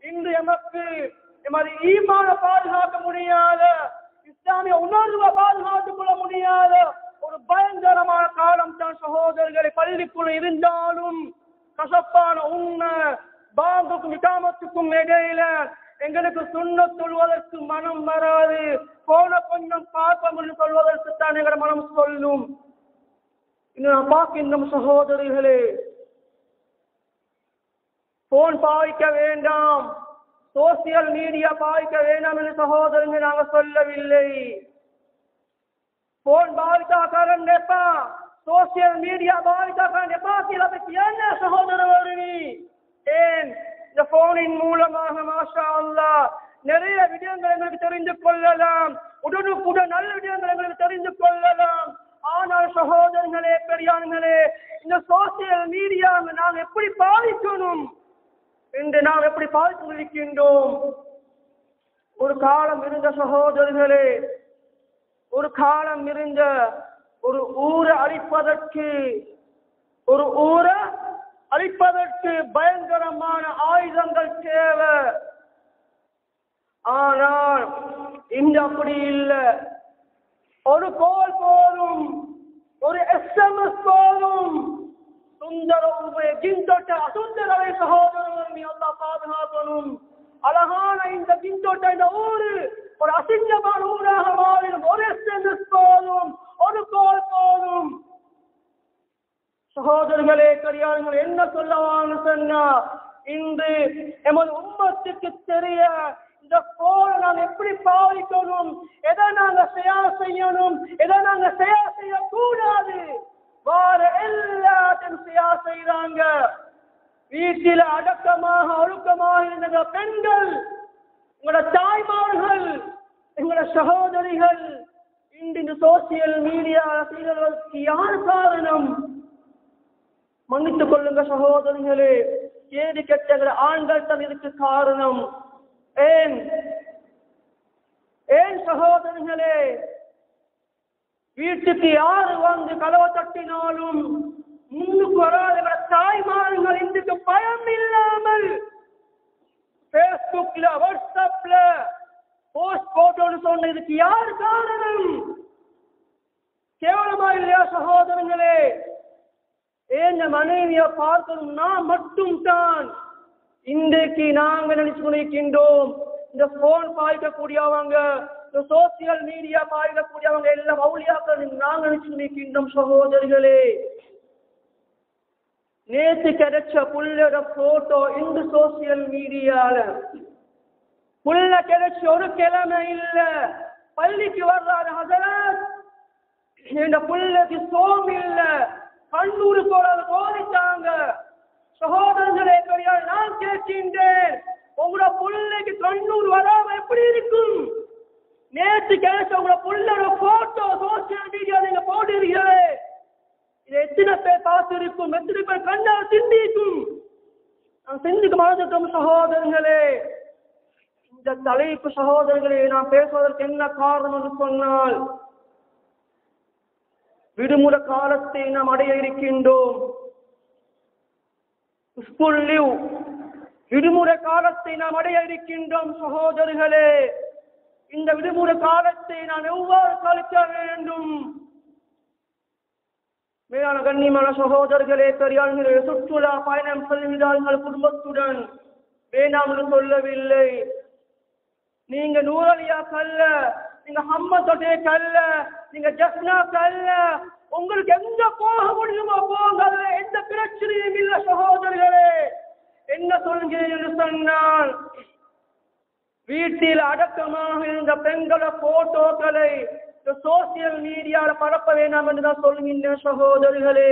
இன்று எமக்கு எமது ஈமான பாதுகாக்க முடியாத இஸ்லாமிய உணர்வை பாதுகாத்துக் கொள்ள முடியாத ஒரு பயங்கரமான காலம் தான் சகோதரர்களை பள்ளிக்குள் இருந்தாலும் கசப்பான உண்மை பாங்குக்கும் இக்காமத்துக்கும் இடையில எங்களுக்கு சுண்ண சொல்வதற்கு மனம் வராது போன கொஞ்சம் பார்ப்போம் என்று சொல்வதற்கு தான் எங்கள் மனம் சொல்லும் இன்னும் நான் பார்க்கின்றோம் சகோதரிகளே போன் பாவிக்க வேண்டாம் சோசியல் மீடியா பாவிக்க வேண்டாம் என்று சகோதரர்கள் நாங்கள் சொல்லவில்லை போன் பாவித்தா கரண்ட் எப்பா சோசியல் மீடியா பாவித்தா கரண்ட் எப்பா சில பற்றி என்ன சகோதரர் வருவி ஏன் இந்த போனின் மூலமாக மாஷா அல்லாஹ் நிறைய விடயங்கள் எங்களுக்கு தெரிந்து கொள்ளலாம் உடனுக்குடன் நல்ல விடயங்கள் எங்களுக்கு தெரிந்து கொள்ளலாம் ஆனால் சகோதரர்களே பெரியார்களே இந்த சோசியல் மீடியா நாம் எப்படி பாதிக்கணும் என்று நாம் எப்படி பார்த்து இருக்கின்றோம் ஒரு காலம் இருந்த சகோதரர்களே ஒரு காலம் இருந்த ஒரு ஊரை அழிப்பதற்கு ஒரு ஊரை அழிப்பதற்கு பயங்கரமான ஆயுதங்கள் தேவை ஆனால் இன்று அப்படி இல்லை ஒரு கோல் போதும் ஒரு எஸ்எம்எஸ் போதும் சுந்தர உபய ஜிந்தோட்ட அசுந்தரவை சகோதரர்கள் நீ அல்லா பாதுகாக்கணும் அழகான இந்த ஜிந்தோட்ட இந்த ஊரு ஒரு அசிங்கமான ஊராக மாறிடும் ஒரு எஸ்எம்எஸ் போதும் ஒரு கோல் போதும் சகோதரர்களே கரியாளர்கள் என்ன சொல்லவான்னு சொன்னா இன்று எமது உம்மத்துக்கு தெரிய இந்த போரை நாம் எப்படி பாவிக்கணும் எதை நாங்க செயா செய்யணும் எதை நாங்க செயா செய்யக்கூடாது வார எல்லாத்தையும் செயா செய்யறாங்க வீட்டில அடக்கமாக ஒழுக்கமாக இருந்த பெண்கள் உங்களோட தாய்மார்கள் எங்களோட சகோதரிகள் இன்று இந்த சோசியல் மீடியா செய்வதற்கு யார் காரணம் மன்னித்துக் கொள்ளுங்க சகோதரிகளே கேடி கெட்டங்கிற ஆண்கள் தான் இதுக்கு காரணம் ஏன் ஏன் சகோதரிகளே வீட்டுக்கு யாரு வந்து கதவை தட்டினாலும் முன்னுக்கு வராத தாய்மார்கள் இன்றைக்கு பயம் இல்லாமல் பேஸ்புக்ல வாட்ஸ்அப்ல போஸ்ட் போட்டோன்னு சொன்ன இதுக்கு யார் காரணம் கேவலமா இல்லையா சகோதரங்களே ஏன் மனைவிய பார்க்கணும் நான் மட்டும் தான் இன்றைக்கு நாங்க நினைச்சு கொண்டிருக்கின்றோம் இந்த போன் பாய்க்கக்கூடியவங்க இந்த சோசியல் மீடியா பாய்க்கக்கூடியவங்க எல்லாம் மௌலியாக்கள் நாங்க நினைச்சு கொண்டிருக்கின்றோம் சகோதரிகளே நேத்து கிடைச்ச புள்ளோட போட்டோ இந்த சோசியல் மீடியால புள்ள கிடைச்ச ஒரு கிழமை இல்ல பள்ளிக்கு வர்றாரு ஹசரத் இந்த புள்ளைக்கு சோம் இல்ல கண்ணூரு போறது போதிச்சாங்க சகோதரர்களே பெரியார் நான் கேட்கின்றேன் உங்களோட பிள்ளைக்கு கண்ணூர் வராம எப்படி இருக்கும் நேற்று கேட்ட உங்களோட புள்ளோட போட்டோ சோசியல் மீடியா நீங்க போடுறீங்களே இதை எத்தனை பேர் பார்த்திருக்கும் எத்தனை பேர் கண்ணால் சிந்திக்கும் நான் சிந்திக்க மறந்துட்டோம் சகோதரர்களே இந்த தலைப்பு சகோதரர்களே நான் பேசுவதற்கு என்ன காரணம் என்று சொன்னால் விடுமுறை காலத்தை நாம் அடைய இருக்கின்றோம் ஸ்கூல் லீவ் விடுமுறை காலத்தை நாம் அடைய இருக்கின்றோம் சகோதரர்களே இந்த விடுமுறை காலத்தை நாம் எவ்வாறு கழிக்க வேண்டும் மேலான கண்ணியமான சகோதரர்களே பெரியார்களே சுற்றுலா பயணம் செல்கிறார்கள் குடும்பத்துடன் வேண்டாம் என்று சொல்லவில்லை நீங்க நூறலியா கல்ல நீங்க ஹம்மத்தொட்டே கல்ல நீங்க ஜஸ்னா கல்ல உங்களுக்கு எங்க போக முடியுமோ போங்க அதுல எந்த பிரச்சனையும் இல்ல சகோதரர்களே என்ன சொல்கிறேன் என்று சொன்னால் வீட்டில் அடக்கமாக இருந்த பெண்கள போட்டோக்களை சோசியல் மீடியால பரப்ப வேண்டாம் என்று தான் சொல்கின்ற சகோதரிகளே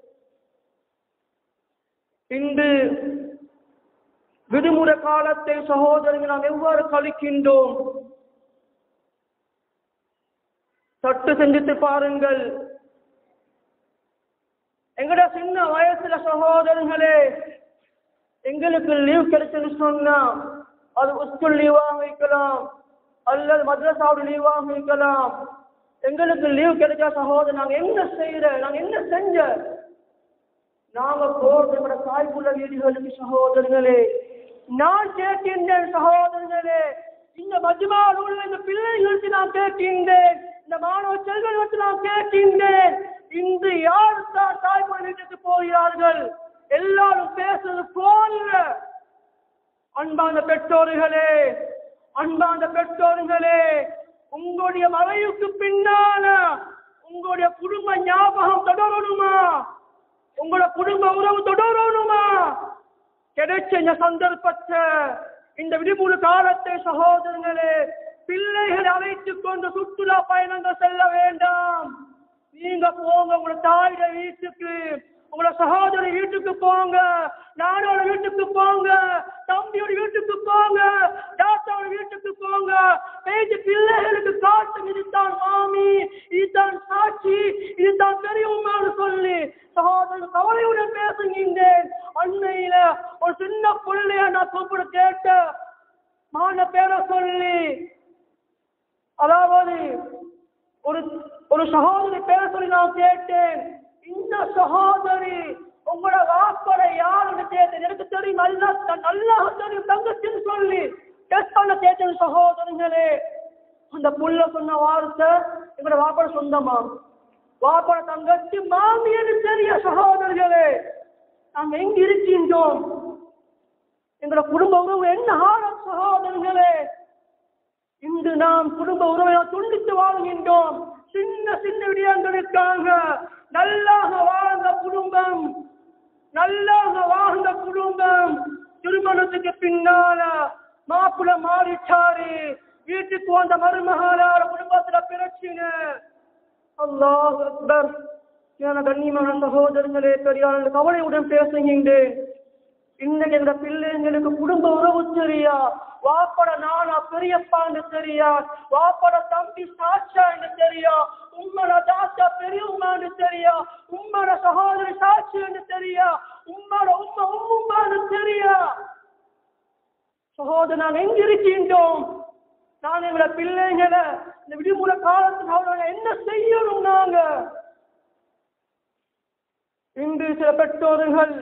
இன்று விடுமுறை காலத்தை சகோதரர்கள் நாம் எவ்வாறு கழிக்கின்றோம் சற்று சிந்தித்து பாருங்கள் எங்கட சின்ன வயசுல சகோதரர்களே எங்களுக்கு லீவ் கிடைச்சுன்னு சொன்னா அது ஸ்கூல் லீவாக வைக்கலாம் அல்லது மദ്രസാவோட லீவாக வைக்கலாம் எங்களுக்கு லீவ் கிடைச்சா சகோதரர் நாங்க என்ன செய்யற நாங்க என்ன செஞ்ச நாங்க போடுற தாய்ப்புள்ள வீடுகளுக்கு சகோதரர்களே நான் கேட்கின்றேன் சகோதரர்களே இந்த மஜ்மாவில் உள்ள இந்த பிள்ளைகளுக்கு நான் கேட்கின்றேன் இந்த மாணவ செல்வங்களுக்கு நான் கேட்கின்றேன் இன்று யார் தான் தாய்மொழி வீட்டுக்கு போகிறார்கள் எல்லாரும் பேசுறது போன்ற அன்பான பெற்றோர்களே அன்பான பெற்றோர்களே உங்களுடைய மறைவுக்கு பின்னால உங்களுடைய குடும்ப ஞாபகம் தொடரணுமா உங்களோட குடும்ப உறவு தொடரணுமா கிடைச்ச இந்த சந்தர்ப்பத்தை இந்த விடுமுறை காலத்தை சகோதரர்களே பிள்ளைகளை அழைத்துக் கொண்டு சுற்றுலா பயணங்கள் செல்ல வேண்டாம் நீங்க போங்க உங்களோட தாயோட வீட்டுக்கு உங்களோட சகோதரி வீட்டுக்கு போங்க நானோட வீட்டுக்கு போங்க தம்பியோட வீட்டுக்கு போங்க தாத்தாவோட வீட்டுக்கு போங்க பேச்சு பிள்ளைகளுக்கு காட்டும் இதுதான் மாமி இதுதான் சாட்சி இதுதான் பெரியவமான்னு சொல்லி சகோதரன் கவலையுடன் பேசுகின்றேன் அண்மையில ஒரு சின்ன பிள்ளைய நான் கூப்பிட கேட்ட மான பேரை சொல்லி அதாவது ஒரு ஒரு சகோதரி பேர சொல்லி நான் கேட்டேன் இந்த சகோதரி உங்களோட வாப்பட யாருன்னு கேட்டேன் எனக்கு தெரியும் நல்லா நல்லா தெரியும் தங்கச்சின்னு சொல்லி டெஸ்ட் பண்ண கேட்டது சகோதரிகளே அந்த புள்ள சொன்ன வார்த்தை எங்களோட வாப்பட சொந்தமா வாப்பட தங்கச்சி மாமியன்னு தெரிய சகோதரர்களே நாங்க எங்க இருக்கின்றோம் எங்களோட குடும்ப உறவு என்ன ஆழம் சகோதரர்களே இன்று நாம் குடும்ப உறவை துண்டித்து வாழ்கின்றோம் சின்ன சின்ன விடயங்களுக்காக நல்லாக வாழ்ந்த குடும்பம் நல்லாக வாழ்ந்த குடும்பம் திருமணத்துக்கு பின்னால மாப்பிள்ள மாறிச்சாரு வீட்டுக்கு வந்த மருமகாலார குடும்பத்துல பிரச்சனை அல்லாஹ் அக்பர் என கண்ணியமான சகோதரர்களே பெரியார் கவலையுடன் பேசுகின்றேன் இன்னைக்கு இந்த பிள்ளைங்களுக்கு குடும்ப உறவு தெரியா வாப்பட நானா பெரியப்பான்னு தெரியா வாப்பட தம்பி சாட்சான்னு தெரியா உம்மட தாத்தா பெரியம்மான்னு தெரியா உம்மட சகோதரி சாட்சின்னு தெரியா உம்மட உம்ம உம்மும்மான்னு தெரியா சகோதரன் நான் எங்க இருக்கின்றோம் நான் எங்களை பிள்ளைங்களை இந்த விடுமுறை காலத்துக்கு அவர்கள் என்ன செய்யணும் நாங்க இன்று சில பெற்றோர்கள்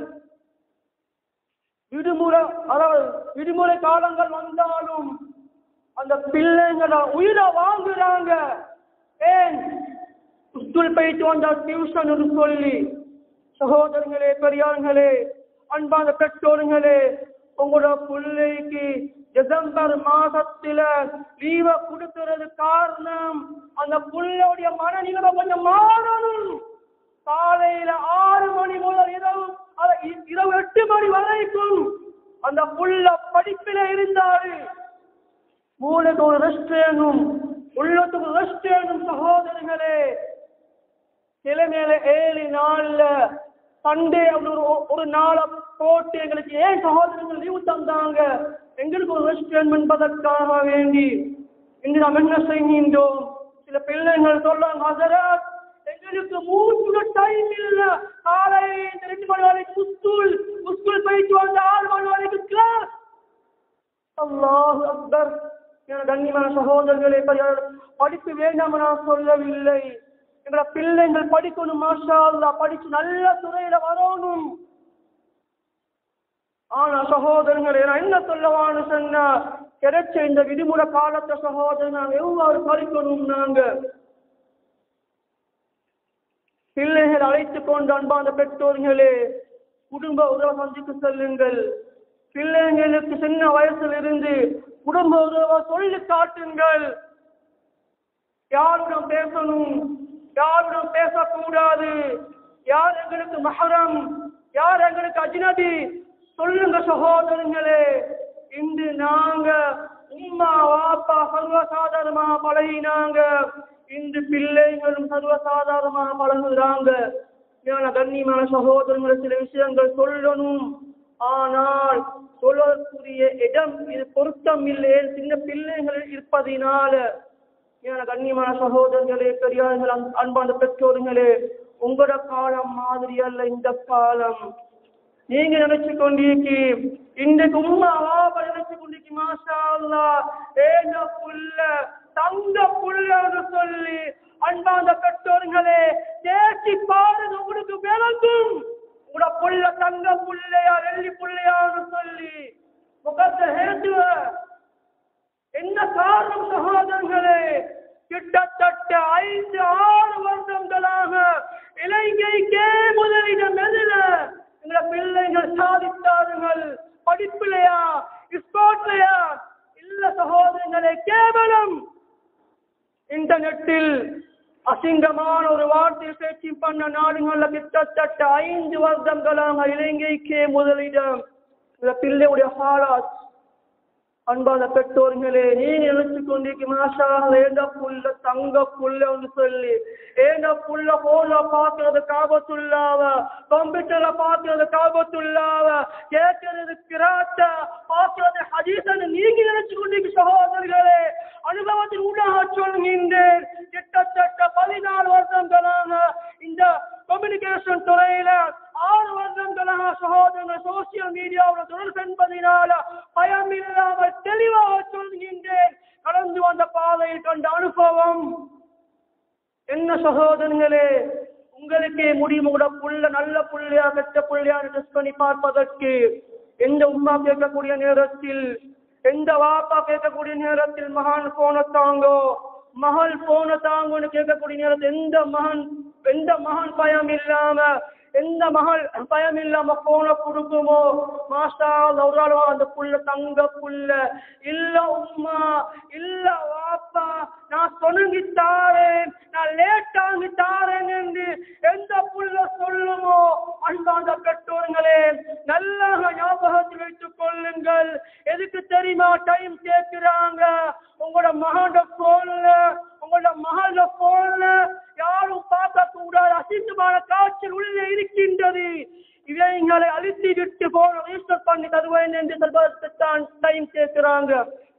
விடுமுறை அதாவது விடுமுறை காலங்கள் வந்தாலும் அந்த பிள்ளைங்களை உயிரை வாங்குறாங்க ஏன் ஸ்கூல் போயிட்டு வந்தா டியூஷன் சொல்லி சகோதரங்களே பெரியார்களே அன்பான பெற்றோர்களே உங்களோட பிள்ளைக்கு டிசம்பர் மாசத்துல லீவ கொடுக்கிறது காரணம் அந்த புள்ளையுடைய மனநிலைமை கொஞ்சம் மாறணும் காலையில ஆறு மணி முதல் இரவு அத- இ- இரவு எட்டு மணி வரைக்கும் அந்த புள்ள படிப்பில இருந்தாரு மூளைக்கு ஒரு ரெஸ்ட் வேணும் உள்ளத்துக்கு ரெஸ்ட் வேணும் சகோதரர்களே கிழமையில ஏழு நாள்ல சண்டே அப்படி ஒரு ஒரு நாளை போட்டு எங்களுக்கு ஏன் சகோதரர்கள் லீவு தந்தாங்க எங்களுக்கு ஒரு ரெஸ்ட் வேணும் என்பதற்காக வேண்டி இன்று நாம் என்ன செய்கின்றோம் சில பிள்ளைகள் சொல்றாங்க ஹசரத் எங்களுக்கு மூணு டைம் இல்ல காலை இந்த ரெண்டு மணி வரைக்கும் ஸ்கூல் ஸ்கூல் போயிட்டு வந்து ஆறு மணி வரைக்கும் கிளாஸ் அல்லாஹ் அக்பர் என கண்ணியமான சகோதரர்களே பெரியார், படிப்பு வேண்டாம் நான் சொல்லவில்லை எங்களோட பிள்ளைகள் படிக்கணும் மாஷா அல்லாஹ் படிச்சு நல்ல துறையில வரணும் ஆனா சகோதரர்களே நான் என்ன சொல்லவான்னு சொன்னா கிடைச்ச இந்த விடுமுறை காலத்தை சகோதரன் நாங்க எவ்வாறு படிக்கணும் நாங்க பிள்ளைகள் அழைத்துக் கொண்டு அன்பான பெற்றோர்களே குடும்ப உறவு சந்திக்கு செல்லுங்கள் பிள்ளைங்களுக்கு சின்ன வயசுல இருந்து குடும்ப உறவை சொல்லி காட்டுங்கள் யாருடன் பேசணும் யாருடன் பேசக்கூடாது யார் எங்களுக்கு மஹரம் யார் எங்களுக்கு அஜ்னபி சொல்லுங்க சகோதரங்களே இன்று நாங்க உம்மா வாப்பா சர்வசாதாரணமா பழகினாங்க இன்று பிள்ளைகளும் சர்வசாதாரணமா பழகுறாங்க ஞான கண்ணியமான சகோதரங்கள் சில விஷயங்கள் சொல்லணும் ஆனால் சொல்லக்கூடிய இடம் இது பொருத்தம் இல்லை சின்ன பிள்ளைகள் இருப்பதினால ஞான கண்ணியமான சகோதரர்களே பெரியார்கள் அன்- அன்பான பெற்றோர்களே உங்களோட காலம் மாதிரி அல்ல இந்த காலம் நீங்க நினைச்சு கொண்டிருக்கி இன்றைக்கு உண்மை அவாப நினைச்சு கொண்டிருக்கி மாஷா அல்லா ஏங்க புள்ள தங்க புள்ளன்னு சொல்லி அன்பாந்த பெற்றோர்களே தேசி பாருங்க உங்களுக்கு விளங்கும் உங்களோட புள்ள தங்க புள்ளையா வெள்ளி புள்ளையான்னு சொல்லி முக காரணம் சகோதரர்களே கிட்டத்தட்ட ஐந்து ஆறு வருடங்களாக இலங்கைக்கே முதலிடம் எதிர எங்களை பிள்ளைகள் சாதித்தார்கள் படிப்பிலையா ஸ்போர்ட்லையா இல்ல சகோதரங்களே கேவலம் இன்டர்நெட்டில் அசிங்கமான ஒரு வார்த்தை பேச்சு பண்ண நாடுகள்ல கிட்டத்தட்ட ஐந்து வருடங்களாக இலங்கைக்கே முதலிடம் இந்த பிள்ளையுடைய ஹாலாத் அன்பான பெற்றோர்களே நீ நினைச்சு கொண்டிருக்க மாஷா ஏண்ட புள்ள தங்க புள்ளன்னு சொல்லி ஏண்ட புள்ள போன்ல பாக்குறது காபத்துள்ளாவ கம்ப்யூட்டர்ல பாக்குறது காபத்துள்ளாவ கேட்கறது கிராட்ட பாக்குறது ஹதீசன்னு நீங்க நினைச்சு கொண்டிருக்க சகோதரர்களே அனுபவத்தின் ஊடாக சொல்கின்றேன் கிட்டத்தட்ட பதினாலு வருடங்களாக இந்த கம்யூனிகேஷன் துறையில ஆறு வருடங்களாக சகோதரர்கள் சோசியல் மீடியாவில் தொடர்பு என்பதனால பயம் இல்லாமல் தெளிவாக சொல்கின்றேன் கடந்து வந்த பாதையில் கண்ட அனுபவம் என்ன சகோதரர்களே உங்களுக்கே முடியும் கூட புள்ள நல்ல புள்ளையா கெட்ட புள்ளையா டெஸ்ட் பண்ணி பார்ப்பதற்கு எந்த உமா கேட்கக்கூடிய நேரத்தில் எந்த வாப்பா கேட்கக்கூடிய நேரத்தில் மகான் போன தாங்கோ மகள் போன தாங்கோன்னு கேட்கக்கூடிய நேரத்தில் எந்த மகன் எந்த மகன் பயம் இல்லாம எந்த மகள் பயம் இல்லாம போன கொடுக்குமோ மாஸ்டா ஒரு ஆள் அந்த புள்ள தங்க புள்ள இல்ல உம்மா இல்ல வாப்பா நான் சொனுங்கி தாரேன் நான் லேட் ஆகி தாரேன் என்று எந்த புள்ள சொல்லுமோ அன்பாந்த பெற்றோர்களே நல்லா ஞாபகத்தில் வைத்துக் கொள்ளுங்கள் எதுக்கு தெரியுமா டைம் கேட்கிறாங்க உங்களோட மகனோட போன்ல உங்களோட மகளோட போன்ல யாரும் பார்க்க கூடாது அசிங்கமான காய்ச்சல் உள்ளே இருக்கின்றது இவைகளை அழித்து விட்டு போன ரிஜிஸ்டர் பண்ணி தருவேன் என்று சொல்வதற்கு தான் டைம் கேட்கிறாங்க